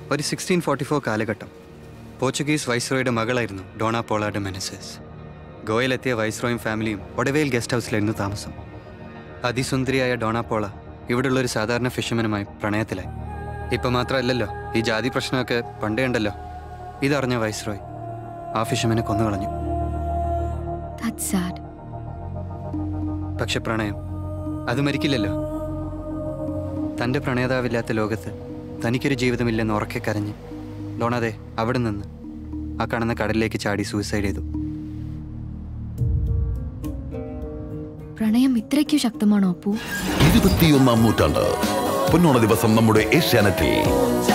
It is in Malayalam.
ഒരു സിക്സ്റ്റീൻ ഫോർട്ടി ഫോർ കാലഘട്ടം പോർച്ചുഗീസ് വൈസ്രോയുടെ മകളായിരുന്നു ഡോണ പോളാഡ് മെനസസ് ഗോയയിലെത്തിയ വൈസ്രോയും ഫാമിലിയും ഒടവേൽ ഗസ്റ്റ് ഹൗസിലായിരുന്നു താമസം അതിസുന്ദരിയായ ഡോണ പോള ഇവിടെയുള്ള ഒരു സാധാരണ ഫിഷർമാനുമായി പ്രണയത്തിലായി ഇപ്പം മാത്രമല്ലല്ലോ ഈ ജാതി പ്രശ്നമൊക്കെ പണ്ടേ ഉണ്ടല്ലോ ഇതറിഞ്ഞ വൈസ്രോയ് ആ ഫിഷർമാനെ കൊന്നുകളഞ്ഞു That's sad. പക്ഷെ പ്രണയം അത് മരിക്കില്ലല്ലോ തൻ്റെ പ്രണയതാവില്ലാത്ത ലോകത്ത് തനിക്കൊരു ജീവിതമില്ലെന്ന് ഉറക്കെ കരഞ്ഞ് ഡോണാതെ അവിടെ നിന്ന് ആ കാണുന്ന കടലിലേക്ക് ചാടി സൂയിസൈഡ് ചെയ്തു പ്രണയം ഇത്രയ്ക്കും ശക്തമാണോ അപ്പു ഇരുപത്തിയൊന്നാം നൂറ്റാണ്ട് പൊന്നോണ ദിവസം നമ്മുടെ ഏഷ്യാനെറ്റിൽ